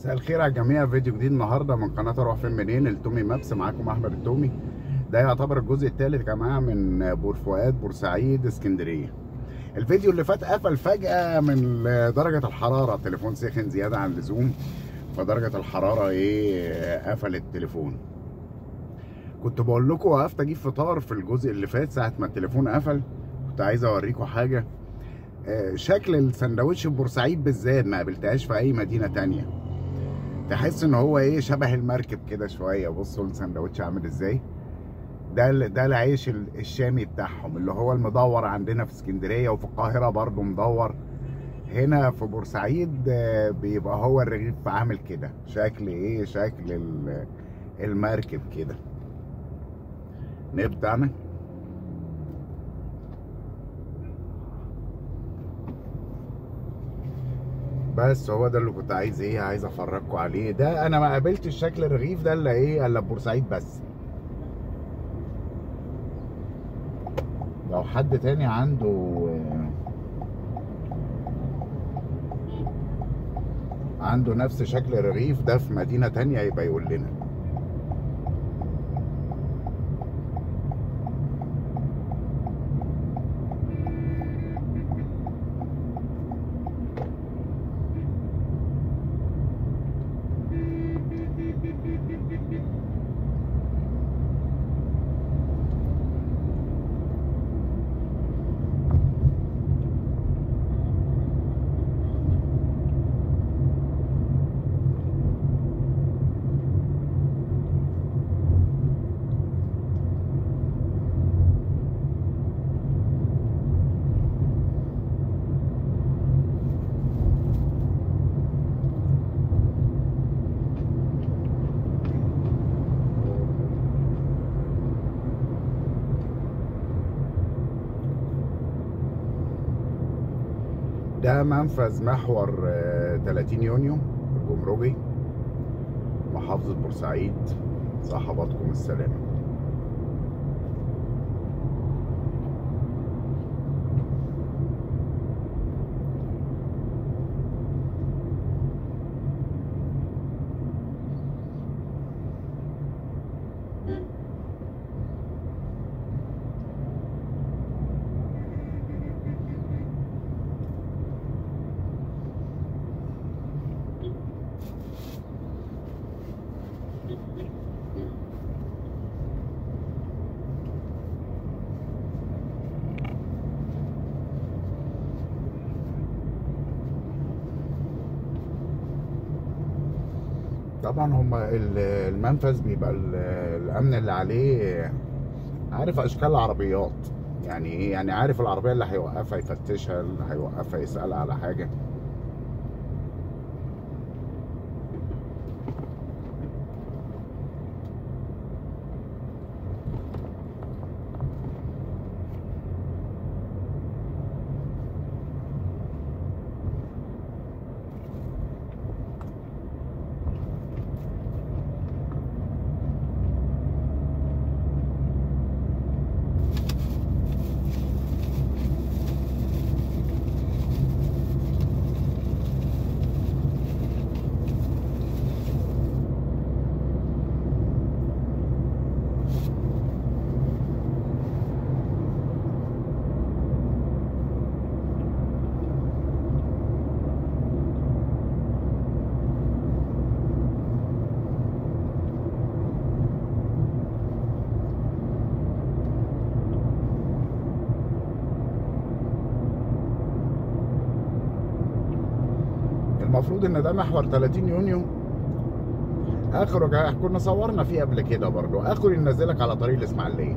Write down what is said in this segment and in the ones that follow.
مساء الخير على الجميع فيديو جديد النهارده من قناه اروح فين منين التومي مابس معاكم احمد التومي ده يعتبر الجزء الثالث يا جماعه من بور فؤاد بورسعيد اسكندريه الفيديو اللي فات قفل فجاه من درجه الحراره التليفون سخن زياده عن اللزوم فدرجه الحراره ايه قفل التليفون كنت بقول لكم وقفت اجيب فطار في الجزء اللي فات ساعه ما التليفون قفل كنت عايز اوريكم حاجه شكل السندوتش في بورسعيد بالذات ما قابلتهاش في اي مدينه تانية تحس ان هو ايه شبه المركب كده شويه بصوا السندوتش عامل ازاي ده ده العيش الشامي بتاعهم اللي هو المدور عندنا في اسكندريه وفي القاهره برضو مدور هنا في بورسعيد بيبقى هو الرغيف عامل كده شكل ايه شكل المركب كده نبدا انا بس هو ده اللي كنت عايز ايه عايز افرجكم عليه ده انا ما قابلتش شكل الرغيف ده الا ايه الا بورسعيد بس لو حد تاني عنده عنده نفس شكل الرغيف ده في مدينة تانية يبقى يقول لنا ده منفذ محور 30 يونيو الجمركي محافظة بورسعيد صحباتكم السلامة طبعا هما المنفذ بيبقى الامن اللي عليه عارف اشكال العربيات يعني ايه يعني عارف العربيه اللي هيوقفها يفتشها اللي هيوقفها يسالها على حاجه المفروض ان ده محور 30 يونيو اخره كنا صورنا فيه قبل كده برضو اخره ينزلك على طريق الاسماعيليه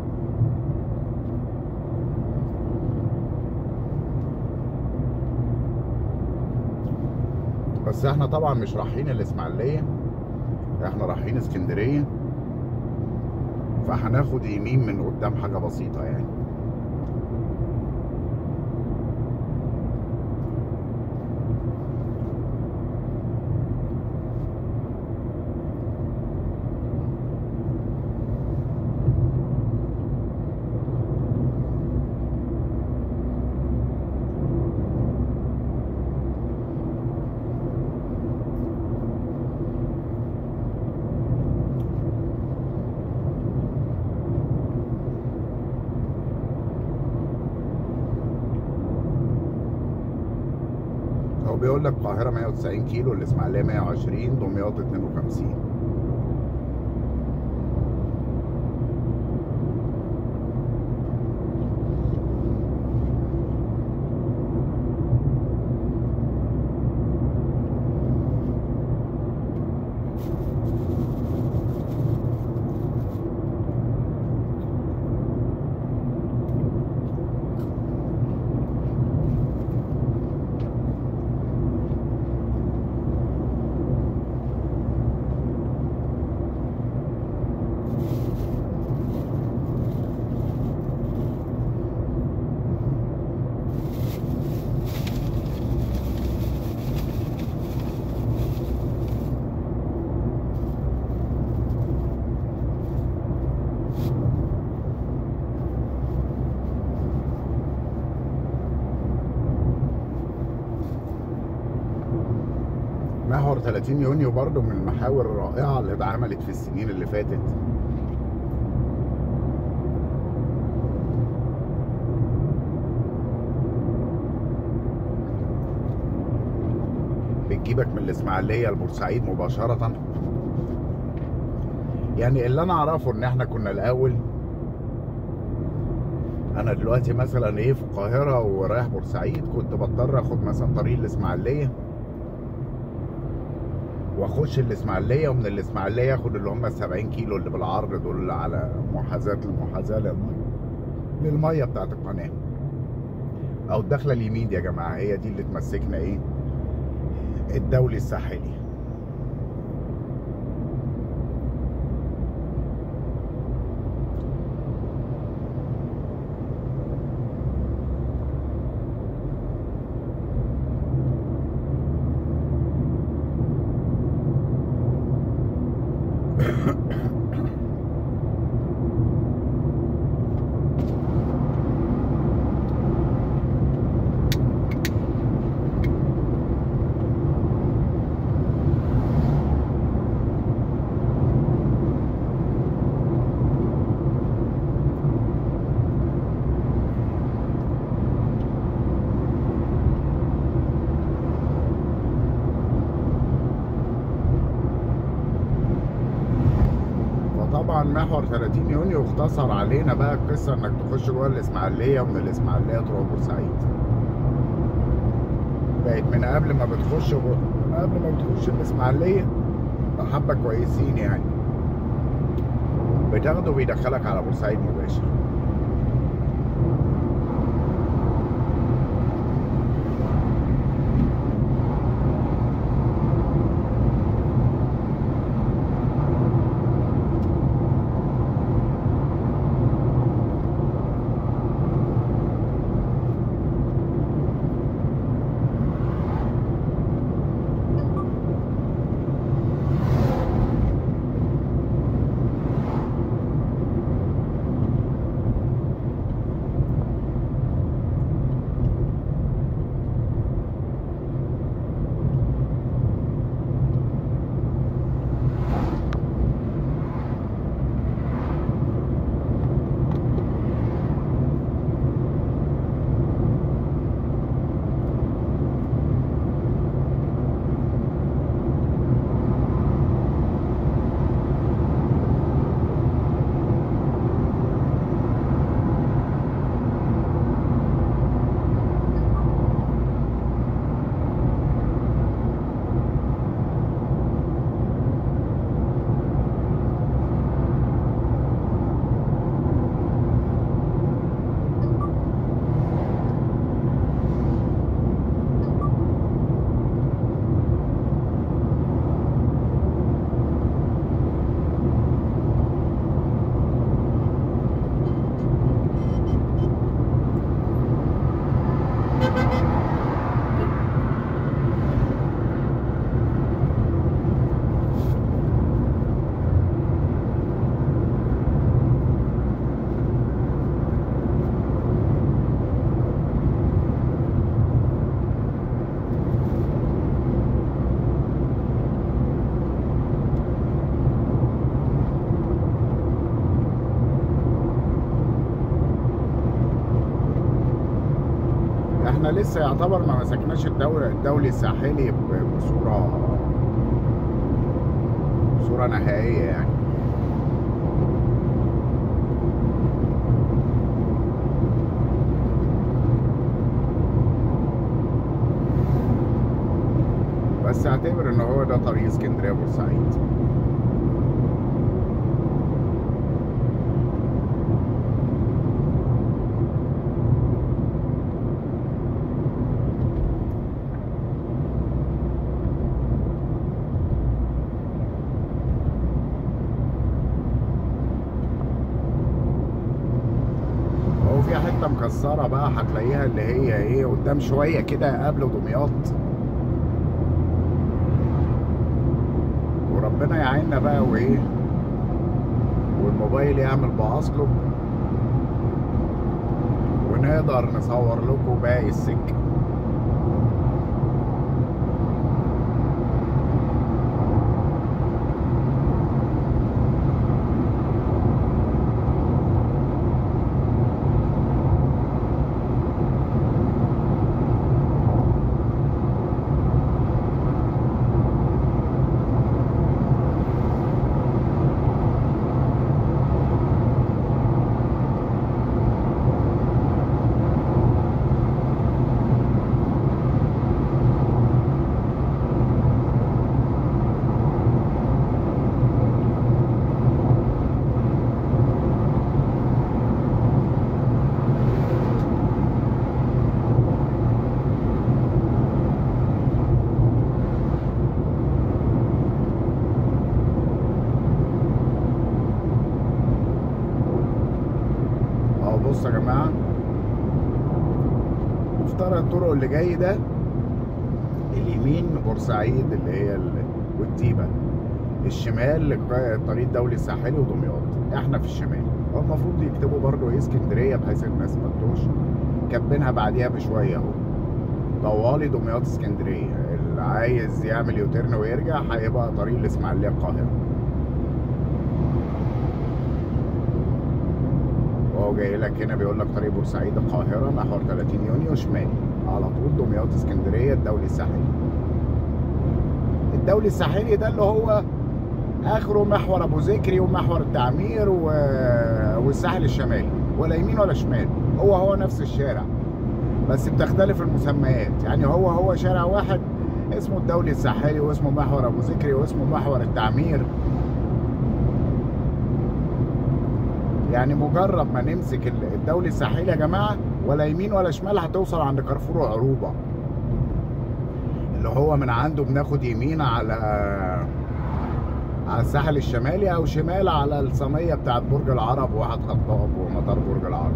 بس احنا طبعا مش رايحين الاسماعيليه احنا رايحين اسكندريه فهناخد يمين من قدام حاجه بسيطه يعني بيقول لك القاهره 190 كيلو الاسماعيليه 120 دمياط 52 محور 30 يونيو برضو من المحاور الرائعة اللي اتعملت في السنين اللي فاتت بتجيبك من الإسماعيلية لبورسعيد مباشرة يعني اللي أنا أعرفه إن إحنا كنا الأول أنا دلوقتي مثلا إيه في القاهرة ورايح بورسعيد كنت بضطر آخد مثلا طريق الإسماعيلية واخش الاسماعيليه ومن الاسماعيليه اخد اللي هم ال 70 كيلو اللي بالعرض دول على محاذاه المحاذاه للميه للميه بتاعت القناه او الدخله اليمين دي يا جماعه هي دي اللي تمسكنا ايه الدولي الساحلي فطبعا محور 30 يونيو اختصر علينا بقى القصه انك تخش جوه الاسماعيليه ومن الاسماعيليه تروح بورسعيد بقت من قبل ما بتخش جو... قبل ما بتخش الاسماعيليه حبه كويسين يعني بتاخده بيدخلك على بورسعيد مباشر احنا لسه يعتبر ما مسكناش الدوري الدولي الساحلي ب- بصوره بصوره نهائيه يعني بس اعتبر ان هو ده طريق اسكندريه بورسعيد هو في حته مكسره بقى هتلاقيها اللي هي ايه قدام شويه كده قبل دمياط وربنا يعيننا بقى وايه والموبايل يعمل باصله ونقدر نصور لكم باقي السكه اهو بص يا جماعه مفترض الطرق اللي جاي ده اليمين بورسعيد اللي هي ال... والتيبه الشمال الطريق الدولي الساحلي ودمياط احنا في الشمال هو المفروض يكتبوا برضو ايه اسكندريه بحيث الناس ما تتوهش كاتبينها بعديها بشويه اهو طوالي دمياط اسكندريه اللي عايز يعمل يوتيرن ويرجع هيبقى طريق الاسماعيليه القاهره وهو جاي لك هنا بيقول لك طريق بورسعيد القاهرة محور 30 يونيو شمال على طول دمياط اسكندرية الدولي الساحلي الدولي الساحلي ده اللي هو اخره محور ابو ذكري ومحور التعمير و... والساحل الشمالي ولا يمين ولا شمال هو هو نفس الشارع بس بتختلف المسميات يعني هو هو شارع واحد اسمه الدولي الساحلي واسمه محور ابو ذكري واسمه محور التعمير يعني مجرد ما نمسك ال- الدولي الساحلي يا جماعه ولا يمين ولا شمال هتوصل عند كارفور عروبه اللي هو من عنده بناخد يمين على على الساحل الشمالي او شمال على الصينيه بتاعت برج العرب وواحد خطاب ومطار برج العرب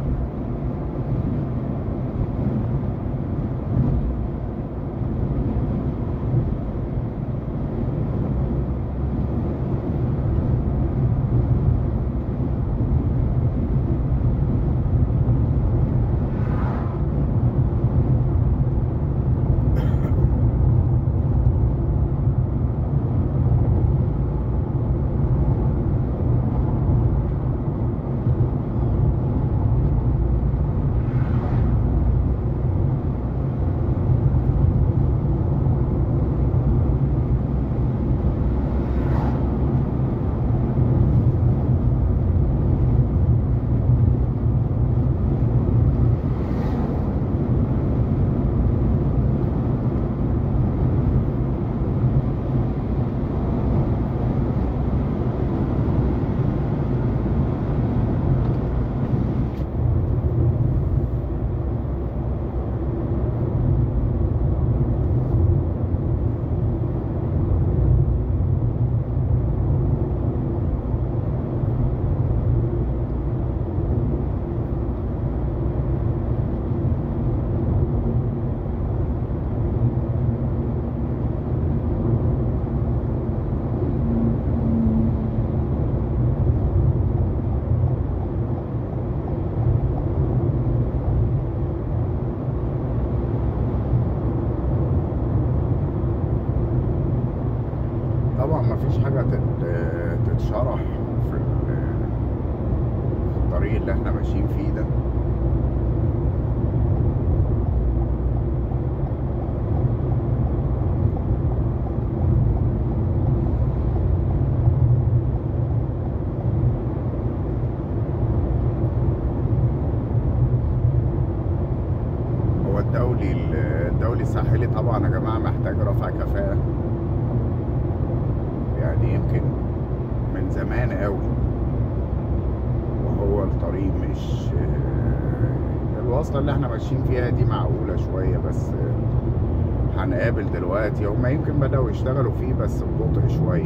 طبعا ما فيش حاجه تت- تتشرح في ال- في الطريق اللي احنا ماشيين فيه ده يمكن من زمان قوي وهو الطريق مش الوصلة اللي احنا ماشيين فيها دي معقولة شوية بس هنقابل دلوقتي هما يمكن بدأوا يشتغلوا فيه بس ببطء شوية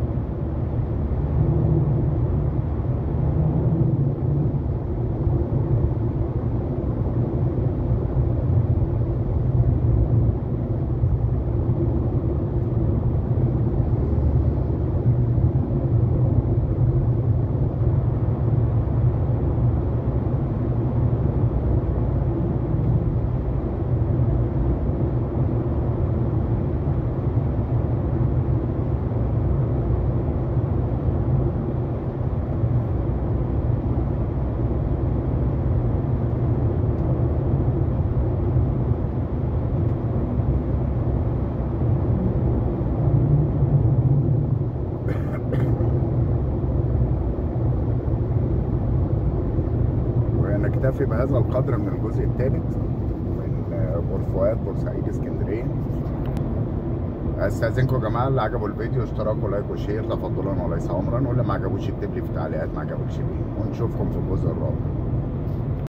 ونكتفي بهذا القدر من الجزء الثالث من بور فؤاد بورسعيد اسكندريه استاذنكم يا جماعه اللي عجبوا الفيديو اشتراك ولايك وشير تفضلا وليس امرا واللي ما عجبوش يكتب لي في التعليقات ما عجبوش ليه ونشوفكم في الجزء الرابع